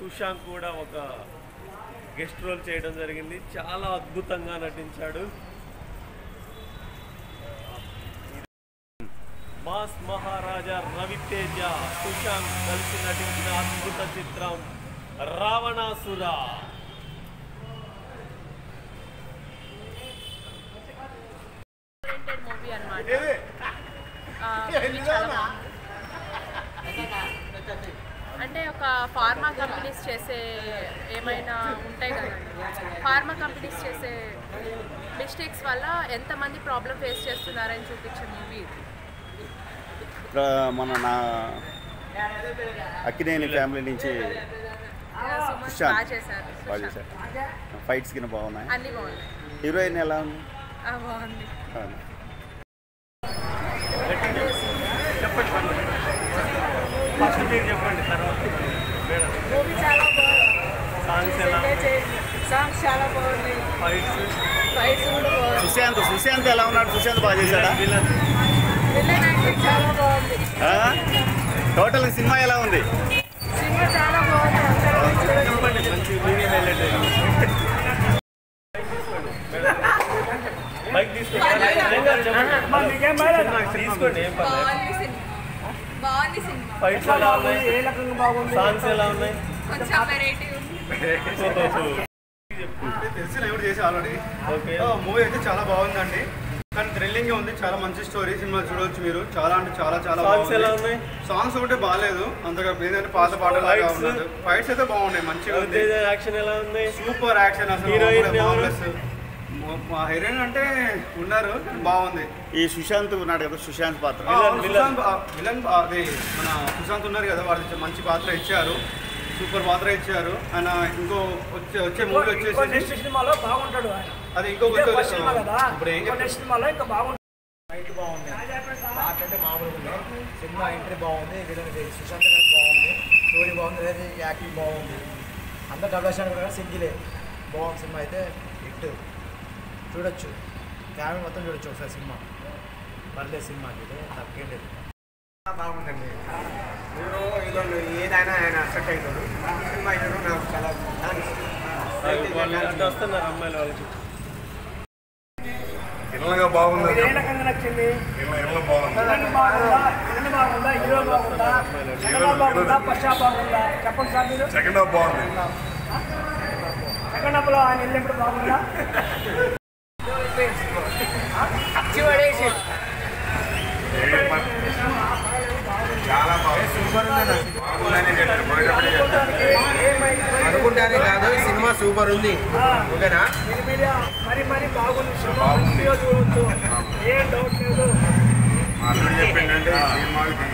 సుశాంత్ కూడా ఒక guest role చేయడం జరిగింది చాలా అద్భుతంగా నటించాడు మాస్ మహారాజా రవితేజ సుశాంత్ కలిసి నటించిన అద్భుత చిత్రం రావణాసుర ఓరియంటెడ్ మూవీ అనమాట చాలా బాగుంది అంటే ఒక ఫార్మా కంపెనీస్ చేసే ఏమైనా ఉంటాయి కదండి ఫార్మా కంపెనీస్ చేసే మిస్టేక్స్ వల్ల ఎంతమంది ప్రాబ్లం ఫేస్ చేస్తున్నారని చూపించే మూవీ ఇది ఇక్కడ మన నా అక్కినేని ఫ్యామిలీ నుంచి సుమన్ సుశాంత్. బాగా చేశారు బాగా సుశాంత్. చేశారు ఫైట్స్ కింద బాగున్నాయి అన్నీ బాగున్నాయి హీరోయిన్ ఎలా ఉంది ఆ, బాగుంది బాగుంది. ఫస్ట్ మీరు చెప్పండి తర్వాత మేడం మూవీ చాలా బాగుంది సాంగ్స్ ఎలా సాంగ్స్ చాలా బాగున్నాయి ఫైట్స్ ఫైట్స్ కూడా బాగుంది సుశాంత్ సుశాంత్ ఎలా ఉన్నాడు సుశాంత్ బాగా చేశాడా విలన్ విలన్ యాక్టింగ్ చాలా బాగుంది టోటల్ సినిమా ఎలా ఉంది సినిమా చాలా బాగుంది అందరూ చూడొచ్చు. చెప్పండి మంచి మీరే హైలైట్ బైక్ తీసుకోండి తీసుకోండి ఏం పర్లేదు బాగుంది సినిమా బాగుంది సినిమా ఫైట్స్ ఎలా ఉన్నాయి సాంగ్స్ ఎలా ఉన్నాయి కొంచెం వెరైటీ ఉంది తెలిసి నేను కూడా చేసి ఆల్రెడీ ఓకే మూవీ అయితే చాలా బాగుందండి కానీ థ్రిల్లింగ్ ఉంది చాలా మంచి స్టోరీ సినిమా చూడొచ్చు మీరు చాలా అంటే చాలా చాలా సాంగ్స్ ఎలా బాగుంది ఉన్నాయి సాంగ్స్ ఒకటే బాగాలేదు అంతగా ఏంటంటే పాత పాటలు లాగా Fights? ఉన్నది ఫైట్స్ అయితే బాగున్నాయి మంచిగా ఉంది రవితేజ యాక్షన్ ఎలా ఉంది సూపర్ యాక్షన్ అసలు Heroine మామూలుగా ఎవరు? marvelous. మా- మా హీరోయిన్ అంటే ఉన్నారు కానీ బాగుంది ఈ సుశాంత్ ఉన్నాడు కదా సుశాంత్ పాత్ర ఆ, అవును, విలన్. సుశాంత్ ఆ, విలన్ ఆ, అది మన సుశాంత్ ఉన్నారు కదా వాళ్ళు మంచి పాత్ర ఇచ్చారు సూపర్ పాత్ర ఇచ్చారు ఆయన ఇంకో వచ్చే వచ్చే మూవీ వచ్చేసి నెక్స్ట్ సినిమాలో బాగుంటాడు ఆయన అది ఇంకో ఇదే కొత్త- ఫస్ట్ సినిమా కదా ఇప్పుడు ఏం చెప్తారు? నెక్స్ట్ సినిమాలో ఇంకా బాగుంటుంది ఫైట్ బాగుంది పాట అంటే మామూలుగా ఉంది సినిమా ఎంట్రీ బాగుంది విలన్ సుశాంత్ గారి బాగుంది స్టోరీ బాగుంది అదే యాక్టింగ్ బాగుంది అందరు డబ్బేషన్ కూడా సింగిలే బాగుంది సినిమా అయితే హిట్ చూడొచ్చు ఫ్యామిలీ మొత్తం చూడొచ్చు ఒకసారి సినిమా పర్లేదు సినిమా ఇది తప్పేం లేదు బాగుందండి హీరో హీరోలు ఏదైనా ఆయన సెట్ అవుతాడు సినిమా హీరో నాకు చాలా వాళ్ళు అంటే వస్తున్నారు అమ్మాయిలు వాళ్ళకి ఇళ్ళగా బాగుంది ఏ రకంగా నచ్చింది ఇళ్ళ ఇళ్ళ బాగుంది విలన్ బాగుందా విలన్ బాగుందా హీరో బాగుందా సెకండ్ హాఫ్ బాగుందా ఫస్ట్ హాఫ్ బాగుందా చెప్పండి సార్ మీరు సెకండ్ హాఫ్ బాగుంది సెకండ్ హాఫ్ లో ఆయన వెళ్ళినప్పుడు బాగుందా ఏ ప- చాలా బాగుంది బాగుందని చెప్పారు పోయేటప్పుడే చెప్పారు అనుకుంటానే కాదు సినిమా సూపర్ ఉంది ఓకేనా మీరు మీడియా మరి మరి బాగుంది సినిమా మంచిగా చూడొచ్చు ఏం డౌట్ లేదు మా అల్లుడు చెప్పిందంటే ఈ సినిమాకి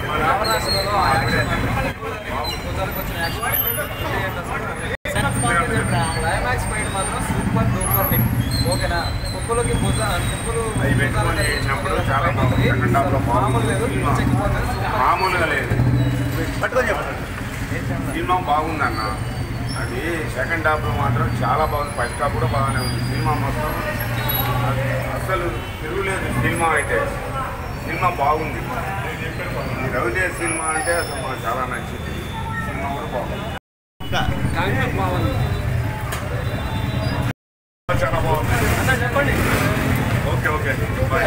క్లైమాక్స్ ఫైట్ మాత్రం సూపర్ డూపర్ హిట్ ఓకేనా కుక్కలకి బుద్ధ కుక్కలు అవి పెట్టుకొని చేసినప్పుడు చాలా బాగుంది సెకండ్ హాఫ్ లో మామూలు లేదు బాగుంది సినిమా చెక్కిపోతుంది సూపర్ మామూలుగా లేదు పట్టుకొని చెప్పండి సినిమా బాగుందన్న అది సెకండ్ హాఫ్ లో మాత్రం చాలా బాగుంది ఫస్ట్ హాఫ్ కూడా బాగానే ఉంది సినిమా మొత్తం అసలు తిరుగులేదు సినిమా అయితే సినిమా బాగుంది ఈ రవితేజ సినిమా అంటే అసలు మాకు చాలా నచ్చింది సినిమా కూడా బాగుంది చాలా బాగుంది చెప్పండి ఓకే ఓకే బాయ్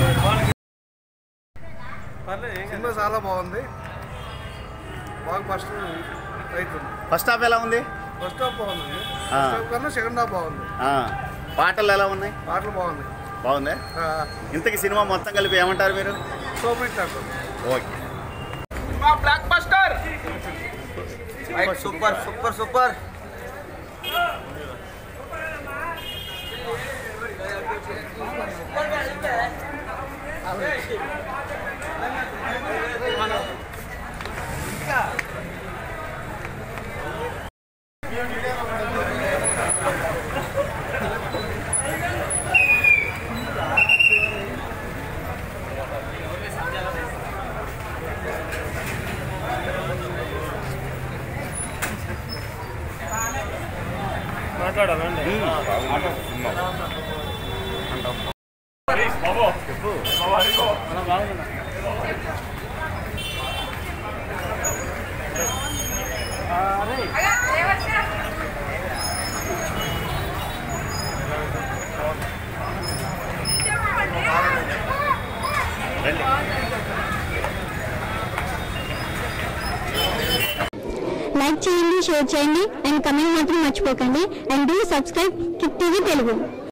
పర్లేదు ఏం కాదు. సినిమా చాలా బాగుంది బాగా ఫస్ట్ అవుతుంది ఫస్ట్ హాఫ్ ఎలా ఉంది ఫస్ట్ హాఫ్ బాగుంది ఆ. ఫస్ట్ హాఫ్ కన్నా సెకండ్ హాఫ్ బాగుంది ఆ, పాటలు ఎలా ఉన్నాయి పాటలు బాగున్నాయి బాగుందా ఇంతకీ సినిమా మొత్తం కలిపి ఏమంటారు మీరు సూపర్ హిట్ అంటారు okay blockbuster super super super మాట్లాడాలండి అరే చేయండి షేర్ చేయండి అండ్ కమెంట్ మాత్రం మర్చిపోకండి and do subscribe kick TV Telugu